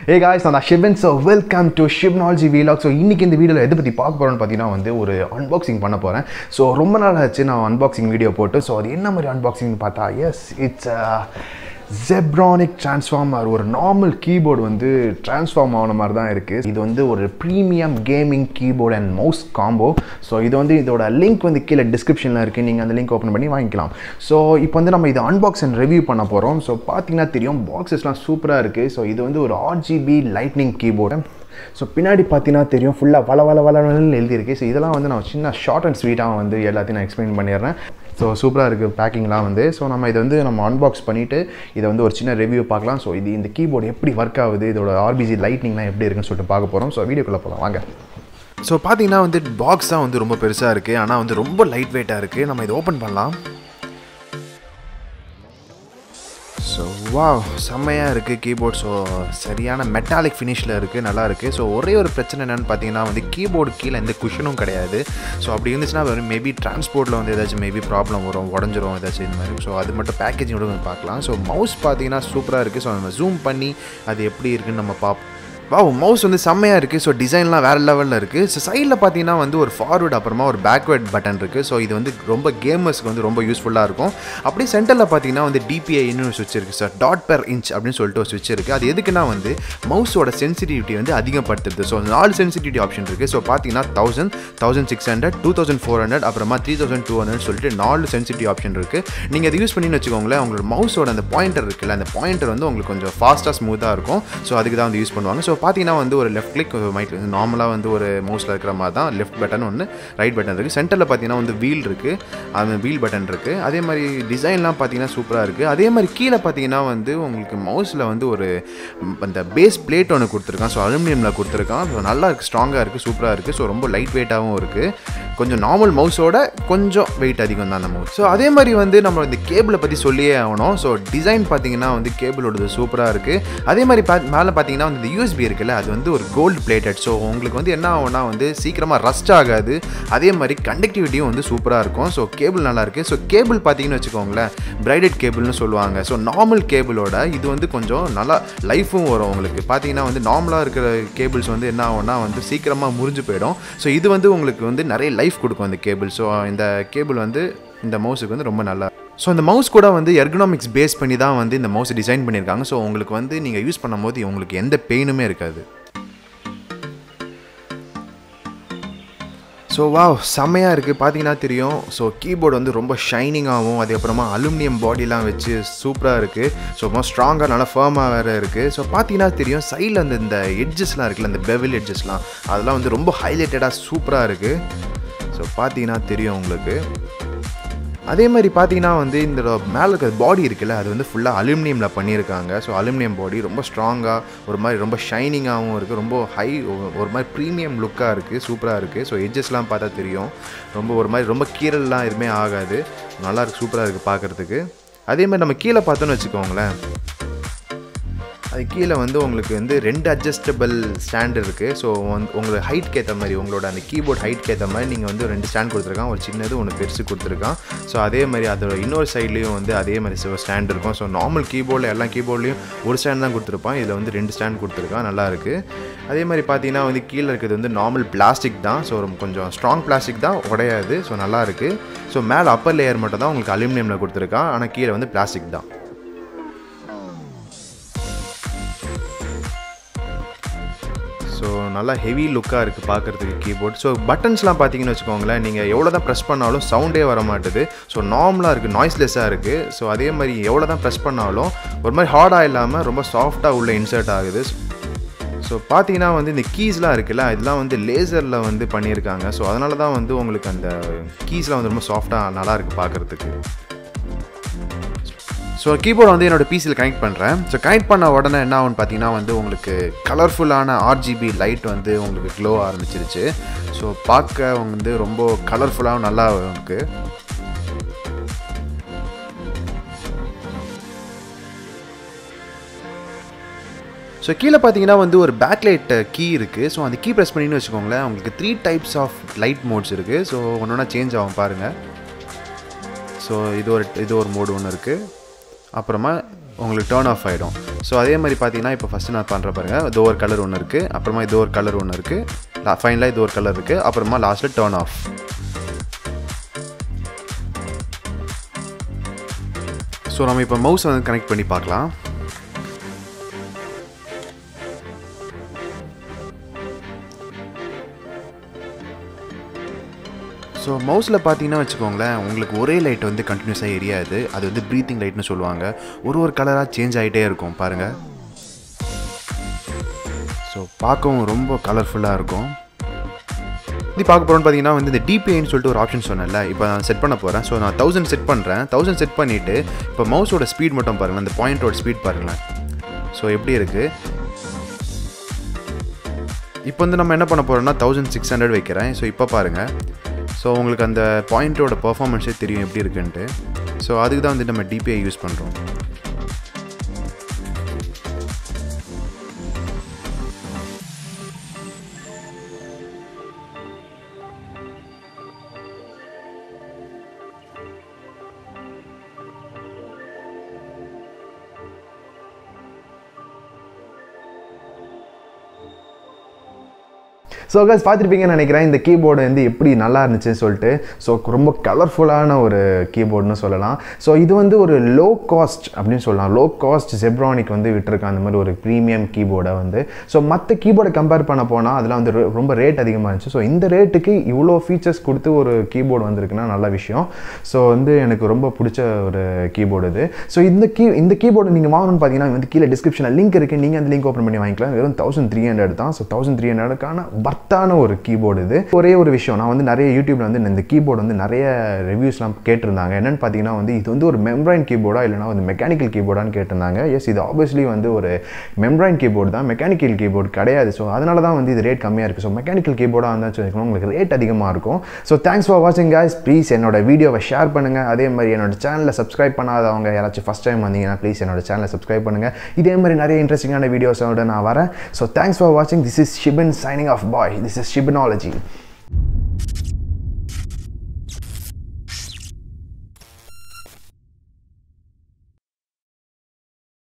ஹே guys நான் Shivan so welcome to Shibnology வீலாக் so இன்றைக்கி இந்த வீடியோவில் எதை பற்றி பார்க்க போகிறோன்னு பார்த்தீங்கன்னா வந்து ஒரு அன்பாக்சிங் பண்ண போகிறேன் ஸோ ரொம்ப நாள் ஆச்சு நான் அன்பாக்சிங் வீடியோ போட்டு ஸோ அது என்ன மாதிரி அன்பாக்சிங்னு பார்த்தா எஸ் இட்ஸ் ஜெப்ரானிக் ட்ரான்ஸ்ஃபார்மர் ஒரு நார்மல் கீபோர்டு வந்து ட்ரான்ஸ்ஃபார்ம் ஆன மாதிரி தான் இருக்குது இது வந்து ஒரு premium gaming keyboard and mouse combo so இது வந்து இதோட லிங்க் வந்து கீழே டிஸ்கிரிப்ஷனில் இருக்குது நீங்கள் அந்த லிங்க் ஓப்பன் பண்ணி வாங்கிக்கலாம் ஸோ இப்போ வந்து நம்ம இது அன்பாக்ஸ் அண்ட் ரிவ்யூ பண்ண போகிறோம் ஸோ பார்த்தீங்கன்னா தெரியும் பாக்ஸஸ்லாம் சூப்பராக இருக்குது ஸோ இது வந்து ஒரு ஆர்ஜிபி லைட்னிங் கீபோர்டு ஸோ பின்னாடி பார்த்தீங்கன்னா தெரியும் ஃபுல்லாக வள வள வளன்னு எழுதியிருக்கு ஸோ இதெல்லாம் வந்து நான் சின்ன ஷார்ட் அண்ட் ஸ்வீட்டாக வந்து எல்லாத்தையும் நான் எக்ஸ்பிளைன் பண்ணிடுறேன் ஸோ சூப்பராக இருக்குது பேக்கிங்லாம் வந்து ஸோ நம்ம இதை வந்து நம்ம அன்பாக்ஸ் பண்ணிவிட்டு இதை வந்து ஒரு சின்ன ரிவ்யூ பார்க்கலாம் ஸோ இது இந்த கீபோர்டு எப்படி ஒர்க் ஆகுது இதோட ஆர்பிஜி லைட்னிங்லாம் எப்படி இருக்குன்னு சொல்லிட்டு பார்க்க போகிறோம் ஸோ வீடியோக்குள்ளே போகலாம் வாங்க ஸோ பார்த்தீங்கன்னா வந்து பாக்ஸ் தான் வந்து ரொம்ப பெருசாக இருக்குது ஆனால் வந்து ரொம்ப லைட் வெயிட்டாக இருக்குது நம்ம இதை ஓப்பன் பண்ணலாம் ஸோ வா செம்மையாக இருக்குது கீபோர்ட் ஸோ சரியான மெட்டாலிக் ஃபினிஷில் இருக்குது நல்லா இருக்குது ஸோ ஒரே ஒரு பிரச்சனை என்னென்னு பார்த்தீங்கன்னா வந்து கீபோர்டு கீழே எந்த குஷனும் கிடையாது ஸோ அப்படி இருந்துச்சுன்னா வெறும் மேபி டிரான்ஸ்போர்ட்டில் வந்து ஏதாச்சும் மேபி ப்ராப்ளம் வரும் உடஞ்சிரும் ஏதாச்சும் இந்த மாதிரி ஸோ அது மட்டும் பேக்கேஜிங் கூட பார்க்கலாம் ஸோ மவுஸ் பார்த்தீங்கன்னா சூப்பராக இருக்குது ஸோ நம்ம ஜூம் பண்ணி அது எப்படி இருக்குன்னு நம்ம பார்ப்போம் வா மவுஸ் வந்து செம்மையாக இருக்குது ஸோ டிசைன்லாம் வேறு லெவலில் இருக்குது ஸோ சைடில் பார்த்தீங்கன்னா வந்து ஒரு ஃபார்வர்ட் அப்புறமா ஒரு பேக்வேர்ட் பட்டன் இருக்குது ஸோ இது வந்து ரொம்ப கேமர்ஸ்க்கு வந்து ரொம்ப யூஸ்ஃபுல்லாக இருக்கும் அப்படியே சென்டரில் பார்த்தீங்கன்னா வந்து டிபிஐன்னு ஒரு சுவிட்ச் இருக்குது சார் டாட் பெர் இன்ச் அப்படின்னு சொல்லிட்டு ஒரு சுவிட்ச் இருக்குது அது எதுக்குன்னா வந்து மவுஸோட சென்சிட்டிவிட்டி வந்து அதிகப்படுத்துறது ஸோ நாலு சென்சிட்டிவிட்டி ஆப்ஷன் இருக்குது ஸோ பார்த்தீங்கன்னா thousand thousand six hundred two thousand four hundred அப்புறமா த்ரீ தௌசண்ட் டூ ஹண்ட்ரட் சொல்லிட்டு நாலு சென்சிட்டிவ் ஆப்ஷன் இருக்குது நீங்கள் அதை யூஸ் பண்ணி வச்சுக்கோங்களேன் உங்களோட மவுஸோட அந்த பாயிண்டர் இருக்குல்ல அந்த பாயிண்டர் வந்து உங்களுக்கு கொஞ்சம் ஃபாஸ்ட்டாக ஸ்மூத்தாக இருக்கும் ஸோ அதுக்கு தான் வந்து யூஸ் பண்ணுவாங்க ஸோ பார்த்தீங்கன்னா வந்து ஒரு லெஃப்ட் கிளிக் மைட் நார்மலாக வந்து ஒரு மவுஸில் இருக்கிற மாதிரி தான் லெஃப்ட் பட்டன் ஒன்று ரைட் பட்டன் இருக்குது சென்டரில் பார்த்தீங்கன்னா வந்து வீல் இருக்குது அந்த வீல் பட்டன் இருக்குது அதே மாதிரி டிசைன்லாம் பார்த்தீங்கன்னா சூப்பராக இருக்குது அதே மாதிரி கீழே பார்த்தீங்கன்னா வந்து உங்களுக்கு மவுஸில் வந்து ஒரு அந்த பேஸ் பிளேட் ஒன்று கொடுத்துருக்கான் ஸோ அலுமினியமில் கொடுத்துருக்கான் ஸோ நல்லா இருக்குது ஸ்ட்ராங்காக இருக்குது சூப்பராக இருக்குது ஸோ ரொம்ப லைட் வெயிட்டாகவும் இருக்குது கொஞ்சம் நார்மல் மவுஸோட கொஞ்சம் வெயிட் அதிகம் தான் அந்த மவுஸ் ஸோ அதே மாதிரி வந்து நம்ம இந்த கேபிளை பற்றி சொல்லியே ஆகணும் ஸோ டிசைன் பார்த்தீங்கன்னா வந்து கேபிளோடது சூப்பராக இருக்குது அதே மாதிரி பா மேலே பார்த்தீங்கன்னா வந்து இந்த யூஎஸ்பி இருக்குல்ல அது வந்து ஒரு கோல்டு பிளேட்டட் ஸோ உங்களுக்கு வந்து என்ன ஆகும்னா வந்து சீக்கிரமாக ரஸ்ட் ஆகாது அதே மாதிரி கண்டக்டிவிட்டியும் வந்து சூப்பராக இருக்கும் ஸோ கேபிள் நல்லா இருக்குது ஸோ கேபிள் பார்த்தீங்கன்னு வச்சுக்கோங்களேன் பிரைடட் கேபிள்னு சொல்லுவாங்க ஸோ நார்மல் கேபிளோட இது வந்து கொஞ்சம் நல்லா லைஃபும் வரும் உங்களுக்கு பார்த்தீங்கன்னா வந்து நார்மலாக இருக்கிற கேபிள்ஸ் வந்து என்ன ஆகும்னா வந்து சீக்கிரமாக முறிஞ்சு போயிடும் ஸோ இது வந்து உங்களுக்கு வந்து நிறைய லைஃப் கொடுக்கும் அந்த கேபிள் ஸோ இந்த கேபிள் வந்து இந்த மவுஸுக்கு வந்து ரொம்ப நல்லா ஸோ இந்த மவுஸ் கூட வந்து எர்கனாமிக்ஸ் பேஸ் பண்ணி தான் வந்து இந்த மவுஸ் டிசைன் பண்ணியிருக்காங்க ஸோ உங்களுக்கு வந்து நீங்கள் யூஸ் பண்ணும்போது உங்களுக்கு எந்த பெயினுமே இருக்காது ஸோ வா செம்மையாக இருக்குது பார்த்தீங்கன்னா தெரியும் ஸோ கீபோர்டு வந்து ரொம்ப ஷைனிங்காகவும் அதுக்கப்புறமா அலுமினியம் பாடிலாம் வச்சு சூப்பராக இருக்குது ஸோ ரொம்ப ஸ்ட்ராங்காக நல்லா ஃபேமாக வேறு இருக்குது ஸோ பார்த்தீங்கன்னா தெரியும் சைடில் அந்த இந்த எட்ஜஸ்லாம் இருக்குல்ல அந்த பெவில் எட்ஜஸ்லாம் அதெல்லாம் வந்து ரொம்ப ஹைலைட்டடாக சூப்பராக இருக்குது ஸோ பார்த்தீங்கன்னா தெரியும் உங்களுக்கு அதே மாதிரி பார்த்தீங்கன்னா வந்து இந்த மேலே இருக்கிற பாடி இருக்குல்ல அது வந்து ஃபுல்லாக அலுமினியமில் பண்ணியிருக்காங்க ஸோ அலுமினியம் பாடி ரொம்ப ஸ்ட்ராங்காக ஒரு மாதிரி ரொம்ப ஷைனிங்காகவும் இருக்குது ரொம்ப ஹை ஒரு மாதிரி ப்ரீமியம் லுக்காக இருக்குது சூப்பராக இருக்குது ஸோ எட்ஜஸ்லாம் பார்த்தா தெரியும் ரொம்ப ஒரு மாதிரி ரொம்ப கீரல்லாம் எதுவுமே ஆகாது நல்லா இருக்குது சூப்பராக இருக்குது பார்க்குறதுக்கு அதே மாதிரி நம்ம கீழே பார்த்தோன்னு வச்சுக்கோங்களேன் அது கீழே வந்து உங்களுக்கு வந்து ரெண்டு அட்ஜஸ்டபிள் ஸ்டாண்ட் இருக்குது ஸோ வந்து உங்களோட ஹைட்க்கு ஏற்ற மாதிரி உங்களோட அந்த கீபோர்ட் ஹைட்க்கு ஏற்ற மாதிரி நீங்கள் வந்து ரெண்டு ஸ்டாண்ட் கொடுத்துருக்கான் ஒரு சின்னது ஒன்று பெருசு கொடுத்துருக்கான் ஸோ அதே மாதிரி அதோட இன்னொரு சைட்லேயும் வந்து அதே மாதிரி ஒரு ஸ்டாண்ட் இருக்கும் ஸோ நார்மல் கீபோர்டில் எல்லா கீபோர்ட்லேயும் ஒரு ஸ்டாண்ட் தான் கொடுத்துருப்பான் இதில் வந்து ரெண்டு ஸ்டாண்ட் கொடுத்துருக்கான் நல்லா இருக்குது அதே மாதிரி பார்த்தீங்கன்னா வந்து கீழே இருக்கிறது வந்து நார்மல் பிளாஸ்டிக் தான் ஸோ கொஞ்சம் ஸ்ட்ராங் பிளாஸ்டிக் தான் உடையாது ஸோ நல்லா இருக்குது ஸோ மேலே அப்பர் லேயர் மட்டும் தான் உங்களுக்கு அலுமினியமில் கொடுத்துருக்கான் ஆனால் கீழே வந்து பிளாஸ்டிக் தான் ஸோ நல்லா ஹெவி லுக்காக இருக்குது பார்க்குறதுக்கு கீபோர்ட் ஸோ பட்டன்ஸ்லாம் பார்த்தீங்கன்னு வச்சுக்கோங்களேன் நீங்கள் எவ்வளோ தான் ப்ரெஸ் பண்ணாலும் சவுண்டே வர மாட்டுது ஸோ நார்மலாக இருக்குது நாய்ஸ்லெஸ்ஸாக இருக்குது ஸோ அதே மாதிரி எவ்வளோ தான் ப்ரெஸ் பண்ணாலும் ஒரு மாதிரி ஹார்டாக இல்லாமல் ரொம்ப சாஃப்டாக உள்ள இன்சர்ட் ஆகுது ஸோ பார்த்தீங்கன்னா வந்து இந்த கீஸ்லாம் இருக்குல்ல இதெல்லாம் வந்து லேசரில் வந்து பண்ணியிருக்காங்க ஸோ அதனால தான் வந்து உங்களுக்கு அந்த கீஸ்லாம் வந்து ரொம்ப சாஃப்டாக நல்லா இருக்குது பார்க்குறதுக்கு ஸோ கீபோர்டு வந்து என்னோட பிசியில் கனெக்ட் பண்ணுறேன் ஸோ கனெக்ட் பண்ண உடனே என்ன ஆகும்னு பார்த்தீங்கன்னா வந்து உங்களுக்கு கலர்ஃபுல்லான ஆர்ஜிபி லைட் வந்து உங்களுக்கு க்ளோ ஆரம்பிச்சிருச்சு ஸோ பார்க்க வந்து ரொம்ப கலர்ஃபுல்லாகவும் நல்லா இருக்குது ஸோ கீழே பார்த்தீங்கன்னா வந்து ஒரு பேக்லைட் கீ இருக்குது ஸோ அந்த கீ ப்ரெஸ் பண்ணின்னு வச்சுக்கோங்களேன் உங்களுக்கு three types of light modes இருக்குது ஸோ ஒன்று ஒன்றா சேஞ்ச் ஆகும் பாருங்கள் ஸோ இது ஒரு இது ஒரு மோடு ஒன்று இருக்குது அப்புறமா உங்களுக்கு டேர்ன் ஆஃப் ஆகிடும் ஸோ அதே மாதிரி பார்த்தீங்கன்னா இப்போ ஃபஸ்ட்டு நான் பண்ணுற பாருங்கள் இது ஒரு கலர் ஒன்று இருக்குது அப்புறமா இது ஒரு கலர் ஒன்று இருக்குது ஃபைனலாக இது ஒரு கலர் இருக்குது அப்புறமா லாஸ்ட்டில் டர்ன் ஆஃப் ஸோ நம்ம இப்போ மவுஸ் வந்து கனெக்ட் பண்ணி பார்க்கலாம் ஸோ மவுஸில் பார்த்தீங்கன்னா வச்சுக்கோங்களேன் உங்களுக்கு ஒரே லைட் வந்து கண்டினியூஸாக எரியாது அது வந்து ப்ரீத்திங் லைட்னு சொல்லுவாங்க ஒரு ஒரு கலராக சேஞ்ச் ஆகிட்டே இருக்கும் பாருங்கள் ஸோ பார்க்கவும் ரொம்ப கலர்ஃபுல்லாக இருக்கும் இது பார்க்க போகிறோன்னு பார்த்தீங்கன்னா வந்து இந்த டிபிஐன்னு சொல்லிட்டு ஒரு ஆப்ஷன் சொன்னேன்ல இப்போ நான் செட் பண்ண போகிறேன் ஸோ நான் தௌசண்ட் செட் பண்ணுறேன் தௌசண்ட் செட் பண்ணிவிட்டு இப்போ மவுஸோட ஸ்பீட் மட்டும் பாருங்கள் அந்த பாயிண்டோட ஸ்பீட் பாருங்களேன் ஸோ எப்படி இருக்குது இப்போ வந்து நம்ம என்ன பண்ண போகிறோம்னா தௌசண்ட் சிக்ஸ் ஹண்ட்ரட் வைக்கிறேன் ஸோ இப்போ பாருங்கள் ஸோ உங்களுக்கு அந்த பாயிண்ட்டோட பர்ஃபார்மன்ஸே தெரியும் எப்படி இருக்குன்ட்டு ஸோ அதுக்கு தான் வந்து நம்ம டிபிஐ யூஸ் பண்ணுறோம் ஸோ கைஸ் பார்த்துருப்பீங்கன்னு நினைக்கிறேன் இந்த கீபோர்டு வந்து எப்படி நல்லா இருந்துச்சுன்னு சொல்லிட்டு ஸோ ரொம்ப கலர்ஃபுல்லான ஒரு கீபோர்டுன்னு சொல்லலாம் ஸோ இது வந்து ஒரு லோ காஸ்ட் அப்படின்னு சொல்லலாம் லோ காஸ்ட் ஜெப்ரானிக் வந்து விட்டுருக்கான் அந்த மாதிரி ஒரு ப்ரீமியம் கீபோர்டை வந்து ஸோ மற்ற கீபோர்டை கம்பேர் பண்ண போனால் அதெல்லாம் வந்து ரொ- ரொம்ப ரேட் அதிகமாக இருந்துச்சு ஸோ இந்த ரேட்டுக்கு இவ்வளோ ஃபீச்சர்ஸ் கொடுத்து ஒரு கீபோர்டு வந்திருக்குன்னா நல்ல விஷயம் ஸோ வந்து எனக்கு ரொம்ப பிடிச்ச ஒரு கீபோர்டு இது ஸோ இந்த கீ இந்த கீபோர்டு நீங்கள் வாங்கணும்னு பார்த்தீங்கன்னா வந்து கீழே டிஸ்கிரிப்ஷனில் லிங்க் இருக்குது நீங்கள் அந்த லிங்க் ஓப்பன் பண்ணி வாங்கிக்கலாம் வெறும் தௌசண்ட் த்ரீ ஹண்ட்ரட் தான் ஸோ தௌசண்ட் த்ரீ ஹண்ட்ரடுக்கான பர்த்தான ஒரு கீபோர்டு இது ஒரே ஒரு விஷயம் நான் வந்து நிறைய யூடியூப்ல வந்து இந்த கீபோர்டு வந்து நிறைய ரிவ்யூஸ்லாம் கேட்டிருந்தாங்க என்னன்னு பார்த்தீங்கன்னா வந்து இது வந்து ஒரு மெம்ப்ரைன் கீபோர்டா இல்லைனா வந்து மெக்கானிக்கல் கீபோர்டான்னு கேட்டிருந்தாங்க எஸ் இது ஆப்வியஸ்லி வந்து ஒரு மெம்ப்ரைன் கீபோர்டு தான் மெக்கானிக்கல் கீபோர்டு கிடையாது ஸோ அதனால தான் வந்து இது ரேட் கம்மியாக இருக்குது ஸோ மெக்கானிக்கல் கீபோர்டாக இருந்தால் வச்சுக்கோங்க உங்களுக்கு ரேட் அதிகமாக இருக்கும் ஸோ தேங்க்ஸ் ஃபார் வாட்சிங் guys ப்ளீஸ் என்னோட வீடியோவை ஷேர் பண்ணுங்கள் அதே மாதிரி என்னோட சேனலை சப்ஸ்கிரைப் பண்ணாதவங்க யாராச்சும் ஃபஸ்ட் டைம் வந்தீங்கன்னா ப்ளீஸ் என்னோட சேனலை சப்ஸ்கிரைப் பண்ணுங்கள் இதே மாதிரி நிறைய இன்ட்ரெஸ்டிங்கான வீடியோஸோட நான் வரேன் ஸோ தேங்க்ஸ் ஃபார் வாட்சிங் this is Shibin signing off bye this is ஷிபினாலஜி